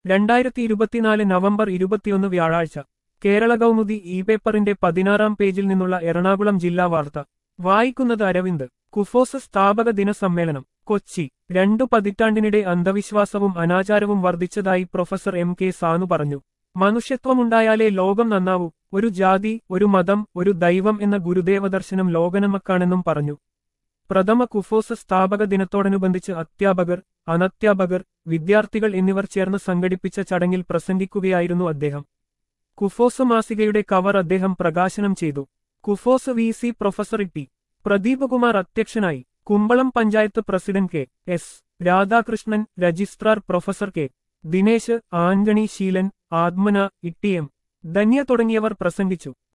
രണ്ടായിരത്തി ഇരുപത്തിനാല് നവംബർ ഇരുപത്തിയൊന്ന് വ്യാഴാഴ്ച കേരള കൗമുദി ഇ പേപ്പറിന്റെ പതിനാറാം പേജിൽ നിന്നുള്ള എറണാകുളം ജില്ലാ വാർത്ത വായിക്കുന്നത് അരവിന്ദ് കുഫോസ് സ്ഥാപക ദിന സമ്മേളനം കൊച്ചി രണ്ടു പതിറ്റാണ്ടിനിടെ അന്ധവിശ്വാസവും അനാചാരവും വർദ്ധിച്ചതായി പ്രൊഫസർ എം കെ സാനു പറഞ്ഞു മനുഷ്യത്വമുണ്ടായാലേ ലോകം നന്നാവൂ ഒരു ജാതി ഒരു മതം ഒരു ദൈവം എന്ന ഗുരുദേവ ദർശനം ലോകനമക്കാണെന്നും പറഞ്ഞു പ്രഥമ കുഫോസ് സ്ഥാപക ദിനത്തോടനുബന്ധിച്ച് അധ്യാപകർ അനധ്യാപകർ വിദ്യാർത്ഥികൾ എന്നിവർ ചേർന്ന് സംഘടിപ്പിച്ച ചടങ്ങിൽ പ്രസംഗിക്കുകയായിരുന്നു അദ്ദേഹം കുഫോസ് മാസികയുടെ കവർ അദ്ദേഹം പ്രകാശനം ചെയ്തു KUFOS V C professor T Pradeepkumar അധ്യക്ഷനായി Kumbalam panchayat president K S Radhakrishnan registrar professor K Dinesh Antony Sheelan ആത്മന ഇട്ടിഎം ധന്യ തുടങ്ങിയവർ പ്രസംഗിച്ചു